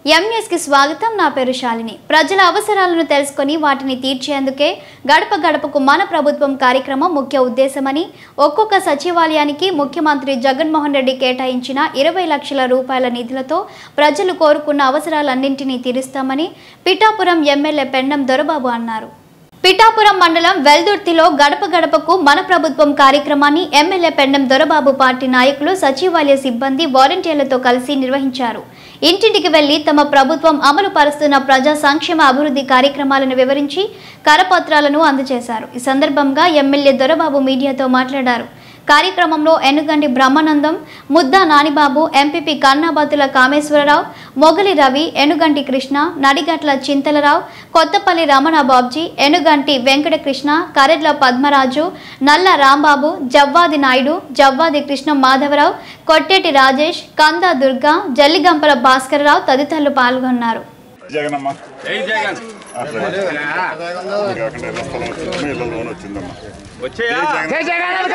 ఎంన్యూస్కి స్వాగతం నా పేరు శాలిని ప్రజల అవసరాలను తెలుసుకొని వాటిని తీర్చేందుకే గడప గడపకు మన ప్రభుత్వం కార్యక్రమం ముఖ్య ఉద్దేశమని ఒక్కొక్క సచివాలయానికి ముఖ్యమంత్రి జగన్మోహన్ రెడ్డి కేటాయించిన ఇరవై లక్షల రూపాయల నిధులతో ప్రజలు కోరుకున్న అవసరాలన్నింటినీ తీరుస్తామని పిఠాపురం ఎమ్మెల్యే పెండం దొరబాబు అన్నారు పిఠాపురం మండలం వెల్దుర్తిలో గడప గడపకు మన ప్రభుత్వం కార్యక్రమాన్ని ఎమ్మెల్యే పెండం దొరబాబు పార్టీ నాయకులు సచివాలయ సిబ్బంది వాలంటీర్లతో కలిసి నిర్వహించారు ఇంటింటికి వెళ్లి తమ ప్రభుత్వం అమలు పరుస్తున్న ప్రజా సంక్షేమ అభివృద్ధి కార్యక్రమాలను వివరించి కరపత్రాలను అందజేశారు ఈ సందర్భంగా ఎమ్మెల్యే దొరబాబు మీడియాతో మాట్లాడారు కార్యక్రమంలో ఎనుగంటి బ్రహ్మానందం ముద్దా నానిబాబు ఎంపీపీ కన్నాబాతుల కామేశ్వరరావు మొగలి రవి ఎనుగంటి కృష్ణ నడిగట్ల చింతలరావు కొత్తపల్లి రమణ బాబ్జీ ఎనుగంటి వెంకటకృష్ణ కరెడ్ల పద్మరాజు నల్ల రాంబాబు జవ్వాది నాయుడు జవ్వాది కృష్ణ మాధవరావు కొట్టేటి రాజేష్ కందా దుర్గా జల్లిగంపల భాస్కరరావు తదితరులు పాల్గొన్నారు జగనమ్మ జై జగన్ కాకుండా ఇళ్ళ స్థలం వచ్చిందమ్మా ఇళ్ళ లోన్ వచ్చిందమ్మా వచ్చేయా జై జగన్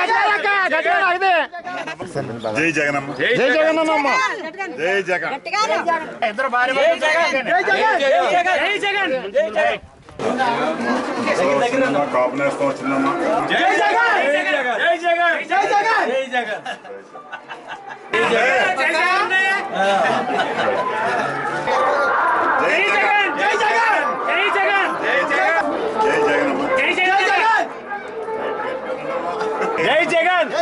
జై జగనమ్మ జై జగన్ జై జగన్ వచ్చిందమ్మా కాపు నేస్తం వచ్చిందమ్మా జై జగన్ జై జగన్ జై జగన్ జై జగన్ జై జగన్ జై జగన్ జై జగన్ జై జగన్ జై జగనమ్మ జై జగన్ జై జగన్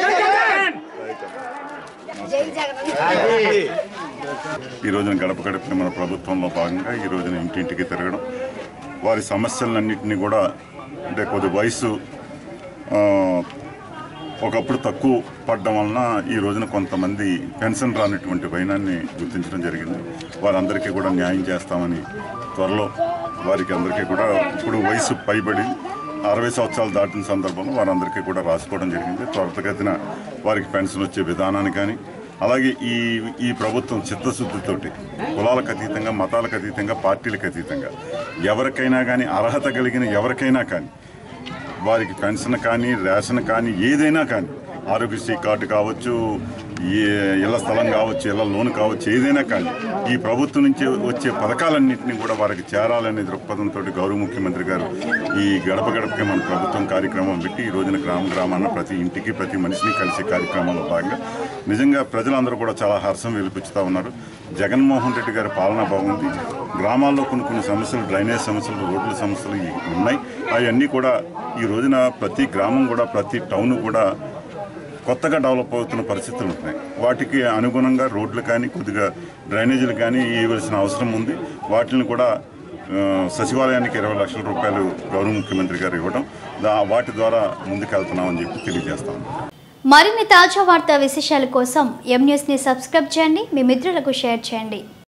జై జగన్ ఈ రోజున గడప గడపని మన ప్రభుత్వంలో భాగంగా ఈ రోజున ఇంటింటికి తిరగడం వారి సమస్యలన్నింటినీ కూడా అంటే కొద్ది వయసు ఆ, ఒకప్పుడు తక్కువ పడడం వలన ఈ రోజున కొంతమంది పెన్షన్ రానటువంటి వైనాన్ని గుర్తించడం జరిగింది వారందరికీ కూడా న్యాయం చేస్తామని త్వరలో వారికి అందరికీ కూడా ఇప్పుడు వయసు పైబడి అరవై సంవత్సరాలు దాటిన సందర్భంలో వారందరికీ కూడా రాసుకోవడం జరిగింది త్వరితగతిన వారికి పెన్షన్ వచ్చే విధానాన్ని కానీ అలాగే ఈ ఈ ప్రభుత్వం చిత్తశుద్ధితోటి కులాలకు అతీతంగా మతాలకు అతీతంగా పార్టీలకు అతీతంగా ఎవరికైనా కానీ అర్హత కలిగిన ఎవరికైనా కానీ వారికి పెన్షన్ కానీ రేషన్ కానీ ఏదైనా కానీ ఆరోగ్యశ్రీ కార్డు కావచ్చు ఏ ఇళ్ల స్థలం కావచ్చు ఇళ్ల లోన్ కావచ్చు ఏదైనా కానీ ఈ ప్రభుత్వం నుంచి వచ్చే పథకాలన్నింటినీ కూడా వారికి చేరాలనే దృక్పథంతో గౌరవ ముఖ్యమంత్రి గారు ఈ గడప గడపకి మన ప్రభుత్వం కార్యక్రమం పెట్టి ఈ రోజున గ్రామ గ్రామాన ప్రతి ఇంటికి ప్రతి మనిషిని కలిసే కార్యక్రమంలో భాగంగా నిజంగా ప్రజలందరూ కూడా చాలా హర్షం వెలిపించుతూ ఉన్నారు జగన్మోహన్ రెడ్డి గారి పాలన బాగుంది గ్రామాల్లో కొన్ని కొన్ని సమస్యలు డ్రైనేజ్ సమస్యలు రోడ్ల సమస్యలు ఇవి ఉన్నాయి అవన్నీ కూడా ఈ రోజున ప్రతి గ్రామం కూడా ప్రతి టౌన్ కూడా కొత్తగా డెవలప్ అవుతున్న పరిస్థితులు ఉంటున్నాయి వాటికి అనుగుణంగా రోడ్లు కానీ కొద్దిగా డ్రైనేజీలు కానీ ఇవ్వాల్సిన అవసరం ఉంది వాటిని కూడా ఆ, సచివాలయానికి ఇరవై లక్షల రూపాయలు గౌరవ ముఖ్యమంత్రి గారు ఇవ్వడం దా వాటి ద్వారా ముందుకెళ్తున్నామని చెప్పి తెలియజేస్తాను మరిన్ని తాజా వార్తా విశేషాల కోసం ఎం న్యూస్ని సబ్స్క్రైబ్ చేయండి మీ మిత్రులకు షేర్ చేయండి